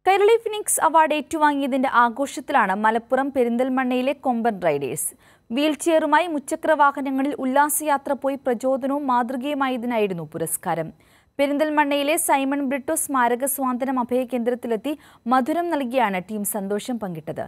Kairali phoenix award ഏറ്റുവാങ്ങിയതിന്റെ ആഘോഷത്തിലാണ് മലപ്പുറം പെരിന്തൽമണ്ണയിലെ കൊമ്പൻ റൈഡേഴ്സ് വീൽചെയറുമായി മുച്ചക്ര വാഹനങ്ങളിൽ ഉല്ലാസയാത്ര പോയി പ്രചോദനവും മാതൃകയുമായതിനായിരുന്നു പുരസ്കാരം പെരിന്തൽമണ്ണയിലെ സൈമൺ ബ്രിട്ടോ സ്മാരക സ്വാതന്ത്ര്യം അഭയകേന്ദ്രത്തിലെത്തി മധുരം നൽകിയാണ് ടീം സന്തോഷം പങ്കിട്ടത്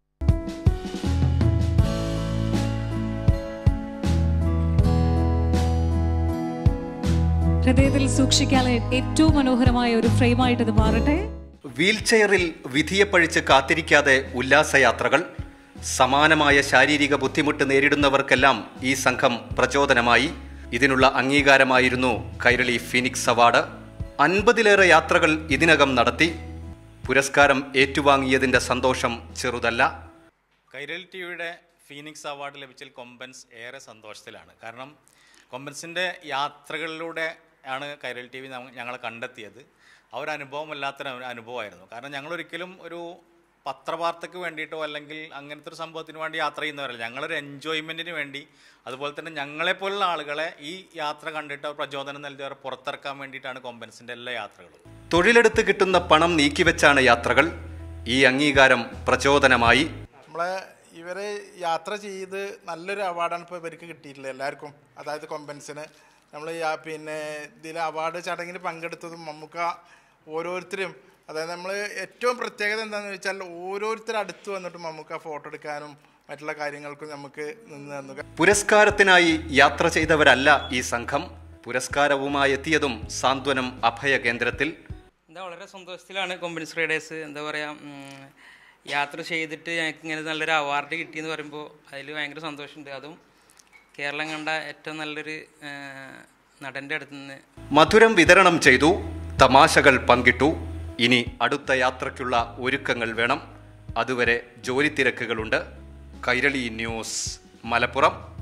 ഹൃദയത്തിൽ സൂക്ഷിക്കാൻ ഏറ്റവും മനോഹരമായ ഒരു ഫ്രെയിമായിട്ട് ഇത് മാറട്ടെ വീൽചെയറിൽ വിധിയെ പഴിച്ച് കാത്തിരിക്കാതെ ഉല്ലാസയാത്രകൾ സമാനമായ ശാരീരിക ബുദ്ധിമുട്ട് നേരിടുന്നവർക്കെല്ലാം ഈ സംഘം പ്രചോദനമായി ഇതിനുള്ള അംഗീകാരമായിരുന്നു കൈരളി ഫിനിക്സ് അവാർഡ് അൻപതിലേറെ യാത്രകൾ ഇതിനകം നടത്തി പുരസ്കാരം ഏറ്റുവാങ്ങിയതിന്റെ സന്തോഷം ചെറുതല്ല കൈരളി ടി വിയുടെ ഫീനിക്സ് അവാർഡ് ലഭിച്ചതിൽ കൊമ്പൻസ് ഏറെ സന്തോഷത്തിലാണ് കാരണം കൊമ്പൻസിൻ്റെ യാത്രകളിലൂടെ ആണ് കൈരളി ടി വി ഞങ്ങളെ കണ്ടെത്തിയത് ആ ഒരു അനുഭവം വല്ലാത്തൊരു അനു- അനുഭവമായിരുന്നു കാരണം ഞങ്ങളൊരിക്കലും ഒരു പത്രവാർത്തയ്ക്ക് വേണ്ടിയിട്ടോ അല്ലെങ്കിൽ അങ്ങനത്തെ ഒരു സംഭവത്തിന് വേണ്ടി യാത്ര ചെയ്യുന്നവരല്ല ഞങ്ങളൊരു എൻജോയ്മെൻറ്റിന് വേണ്ടി അതുപോലെ തന്നെ ഞങ്ങളെപ്പോലുള്ള ആളുകളെ ഈ യാത്ര കണ്ടിട്ട് അവർ പ്രചോദനം നൽകി അവരെ പുറത്തിറക്കാൻ വേണ്ടിയിട്ടാണ് കൊമ്പൻസിൻ്റെ എല്ലാ യാത്രകളും തൊഴിലെടുത്ത് കിട്ടുന്ന പണം നീക്കിവെച്ചാണ് യാത്രകൾ ഈ അംഗീകാരം പ്രചോദനമായി നമ്മളെ ഇവരെ യാത്ര ചെയ്ത് നല്ലൊരു അവാർഡാണ് ഇപ്പോൾ ഇവർക്ക് കിട്ടിയിട്ടുള്ളത് എല്ലാവർക്കും അതായത് കൊമ്പൻസിന് നമ്മൾ പിന്നെ ഇതിൽ അവാർഡ് ചടങ്ങിൽ പങ്കെടുത്തതും നമുക്ക് ഓരോരുത്തരും അതായത് നമ്മൾ ഏറ്റവും പ്രത്യേകത എന്താണെന്ന് വെച്ചാൽ ഓരോരുത്തർ അടുത്ത് വന്നിട്ട് നമുക്ക് ഫോട്ടോ എടുക്കാനും മറ്റുള്ള കാര്യങ്ങൾക്കും നമുക്ക് നിന്ന് തന്നു പുരസ്കാരത്തിനായി യാത്ര ചെയ്തവരല്ല ഈ സംഘം പുരസ്കാരവുമായി എത്തിയതും സാന്ത്വനം അഭയ കേന്ദ്രത്തിൽ എന്താ വളരെ സന്തോഷത്തിലാണ് കൊമ്പൻസ് റൈഡേഴ്സ് എന്താ പറയുക യാത്ര ചെയ്തിട്ട് ഞങ്ങൾക്ക് ഇങ്ങനെ നല്ലൊരു അവാർഡ് കിട്ടിയെന്ന് പറയുമ്പോൾ അതിൽ ഭയങ്കര സന്തോഷമുണ്ട് അതും കേരളം കണ്ട ഏറ്റവും നല്ലൊരു ആ, നടൻ്റെ അടുത്ത് നിന്ന് മധുരം വിതരണം ചെയ്തു തമാശകൾ പങ്കിട്ടു ഇനി അടുത്ത യാത്രയ്ക്കുള്ള ഒരുക്കങ്ങൾ വേണം അതുവരെ ജോലി തിരക്കുകളുണ്ട് കൈരളി ന്യൂസ് മലപ്പുറം